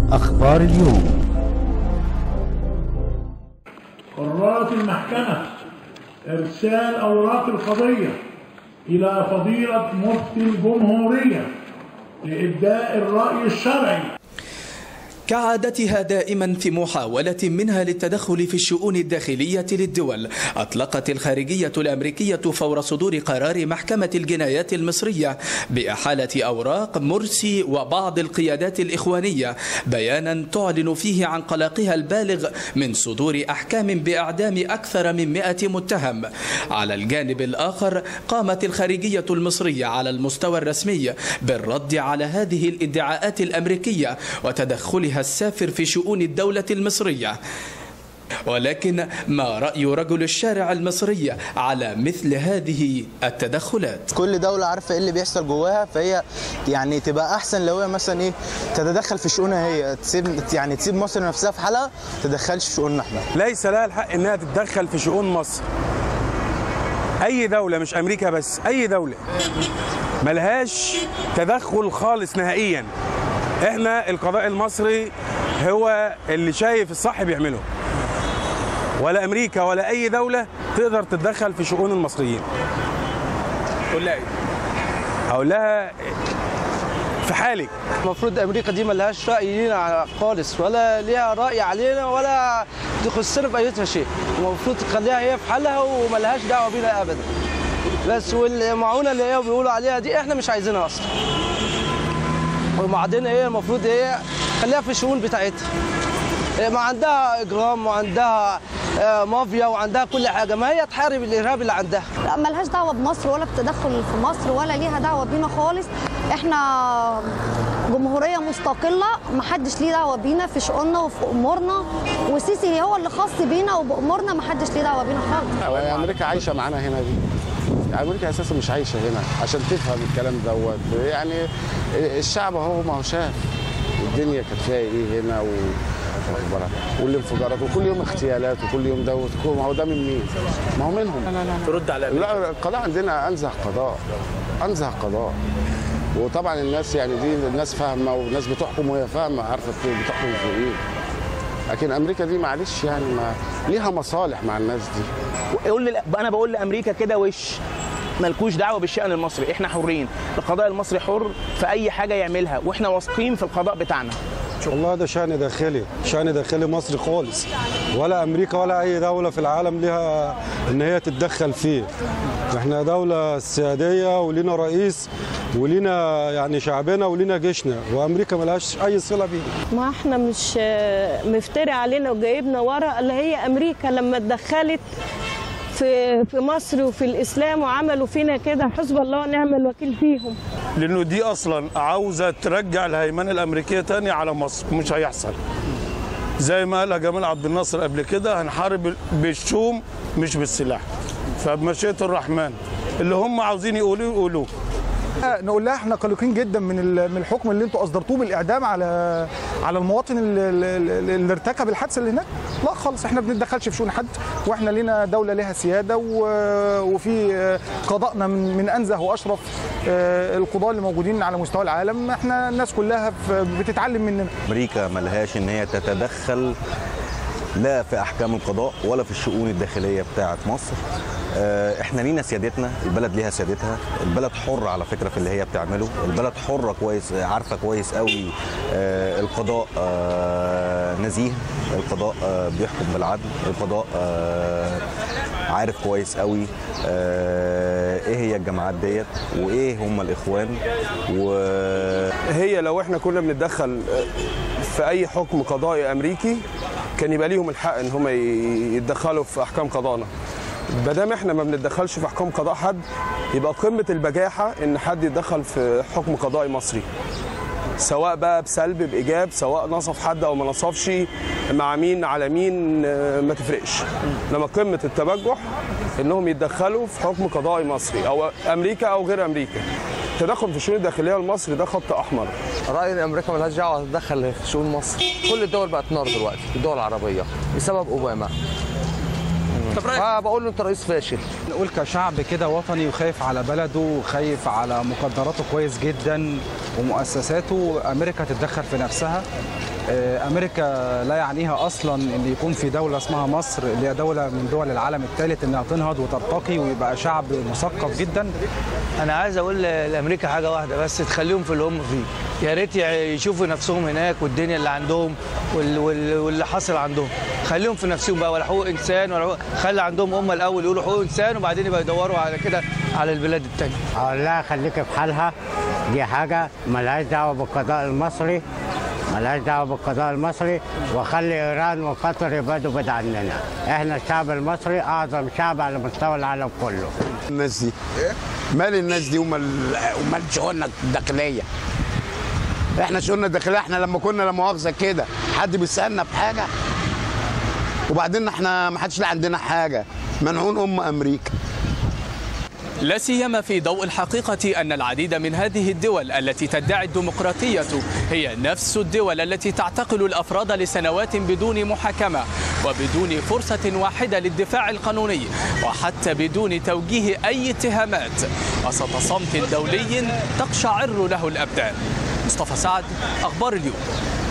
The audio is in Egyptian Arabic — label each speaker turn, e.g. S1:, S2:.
S1: أخبار اليوم
S2: قررت المحكمة إرسال أوراق القضية إلى فضيلة مفتي الجمهورية لإبداء الرأي الشرعي
S3: كعادتها دائما في محاولة منها للتدخل في الشؤون الداخلية للدول أطلقت الخارجية الأمريكية فور صدور قرار محكمة الجنايات المصرية بإحالة أوراق مرسي وبعض القيادات الإخوانية بيانا تعلن فيه عن قلقها البالغ من صدور أحكام بإعدام أكثر من مئة متهم على الجانب الآخر قامت الخارجية المصرية على المستوى الرسمي بالرد على هذه الادعاءات الأمريكية وتدخلها السافر في شؤون الدولة المصرية ولكن ما رأي رجل الشارع المصري على مثل هذه التدخلات
S4: كل دولة عارفة ايه اللي بيحصل جواها فهي يعني تبقى احسن لو هي مثلا ايه تتدخل في شؤونها هي تسيب يعني تسيب مصر نفسها في حالها ما تدخلش في شؤوننا احنا
S5: ليس لها الحق انها تتدخل في شؤون مصر اي دوله مش امريكا بس اي دوله ملهاش تدخل خالص نهائيا احنا القضاء المصري هو اللي شايف الصح بيعمله ولا امريكا ولا اي دوله تقدر تتدخل في شؤون المصريين
S6: قول لها
S5: هقول لها في حالك
S7: المفروض امريكا دي ملهاش راي لينا خالص ولا ليها راي علينا ولا تخصنا باي شيء المفروض تخليها هي في حالها وملهاش دعوه بينا ابدا بس والمعونه اللي هي بيقولوا عليها دي احنا مش عايزينها اصلا وبعدين هي المفروض هي خليها في الشؤون بتاعتها ما عندها اجرام وعندها آه، مافيا وعندها كل حاجه ما هي تحارب الارهاب اللي عندها
S8: لا ملهاش دعوه بمصر ولا بتدخل في مصر ولا ليها دعوه بينا خالص احنا جمهوريه مستقله محدش ليه دعوه بينا في شؤوننا وفي امورنا والسيسي هو اللي خاص بينا وبامورنا محدش ليه دعوه بينا خالص
S9: امريكا عايشه معانا هنا دي امريكا اساسا مش عايشه هنا عشان تفهم الكلام دوت يعني الشعب اهو ما هو شاف الدنيا كانت فيها ايه هنا و والانفجارات وكل يوم اغتيالات وكل يوم دوت ما هو ده من مين؟ ما هو منهم لا لا لا
S6: ترد على
S9: لا القضاء عندنا انزه قضاء انزه قضاء وطبعا الناس يعني دي الناس فاهمه والناس بتحكم وهي فاهمه عارفه بتحكم في ايه لكن امريكا دي معلش يعني ما ليها مصالح مع الناس دي
S6: قول لي انا بقول لامريكا كده وش ملكوش دعوه بالشان المصري احنا حرين القضاء المصري حر في اي حاجه يعملها واحنا واثقين في القضاء بتاعنا
S10: والله ده شأن داخلي شأن داخلي مصري خالص ولا أمريكا ولا أي دولة في العالم لها إن هي تتدخل فيه إحنا دولة سيادية ولينا رئيس ولينا يعني شعبنا ولينا جيشنا وأمريكا ملهاش أي صلة بيه
S11: ما احنا مش مفتري علينا وجايبنا ورا اللي هي أمريكا لما اتدخلت في في مصر وفي الاسلام وعملوا فينا كده حسب الله ونعم الوكيل فيهم
S5: لانه دي اصلا عاوزه ترجع الهيمنه الامريكيه تاني على مصر مش هيحصل زي ما قالها جمال عبد الناصر قبل كده هنحارب بالشوم مش بالسلاح فبمشيئه الرحمن اللي هم عاوزين يقولوه يقولوه
S12: نقول لها احنا قلقين جدا من من الحكم اللي انتوا اصدرتوه بالاعدام على على المواطن اللي, اللي ارتكب الحادثه اللي هناك لا خالص احنا ما بنتدخلش في شؤون حد واحنا لينا دوله لها سياده وفي قضائنا من من انزه واشرف القضاه اللي موجودين على مستوى العالم احنا الناس كلها بتتعلم مننا
S13: امريكا ملهاش ان هي تتدخل لا في احكام القضاء ولا في الشؤون الداخليه بتاعه مصر احنا لينا سيادتنا البلد ليها سيادتها البلد حره على فكره في اللي هي بتعمله البلد حره كويس عارفه كويس قوي القضاء نزيه القضاء بيحكم بالعدل القضاء عارف كويس قوي ايه هي الجماعات ديت وايه هم الاخوان
S5: وهي لو احنا كنا بنتدخل في اي حكم قضائي امريكي كان يبقى ليهم الحق ان هم يتدخلوا في احكام قضائنا ما دام احنا ما بنتدخلش في احكام قضاء حد يبقى قمه البجاحه ان حد يتدخل في حكم قضائي مصري سواء بقى بسلب بايجاب سواء نصف حد او ما نصفش مع مين على مين ما تفرقش لما قمه التبجح انهم يتدخلوا في حكم قضائي مصري او امريكا او غير امريكا التدخل في الشؤون الداخليه لمصر ده خط احمر
S7: رايي ان امريكا مالهاش دعوه تتدخل في شؤون مصر كل الدول بقت نار دلوقتي الدول العربيه بسبب اوباما فبقول له انت رئيس فاشل
S1: نقول كشعب كده وطني وخايف على بلده وخايف على مقدراته كويس جدا ومؤسساته امريكا تتدخل في نفسها آه، امريكا لا يعنيها اصلا ان يكون في دوله اسمها مصر اللي هي دوله من دول العالم الثالث انها تنهض وترتقي ويبقى شعب مثقف جدا
S14: انا عايز اقول لامريكا حاجه واحده بس تخليهم في اللي هم فيه يا ريت يشوفوا نفسهم هناك والدنيا اللي عندهم وال- وال- واللي حاصل عندهم خليهم في نفسهم بقى ولا حقوق انسان ولا حقوق خلي عندهم هم الاول يقولوا حقوق انسان وبعدين يبقى يدوروا على كده على البلاد التانية
S15: اقول لها خليك في حالها دي حاجه ملهاش دعوه بالقضاء المصري ملهاش دعوه بالقضاء المصري وخلي ايران وقطر يبعدوا بعيد عننا احنا الشعب المصري اعظم شعب على مستوى العالم كله
S9: الناس دي مال الناس دي ومال ومال شؤوننا الداخليه احنا شؤوننا الداخليه احنا لما كنا لا مؤاخذه كده حد بيسالنا في حاجه وبعدين احنا ما حدش لا عندنا حاجه منعون ام امريكا
S3: لا سيما في ضوء الحقيقة أن العديد من هذه الدول التي تدعي الديمقراطية هي نفس الدول التي تعتقل الأفراد لسنوات بدون محاكمة وبدون فرصة واحدة للدفاع القانوني وحتى بدون توجيه أي اتهامات وسط صمت دولي تقشعر له الأبدان مصطفى سعد أخبار اليوم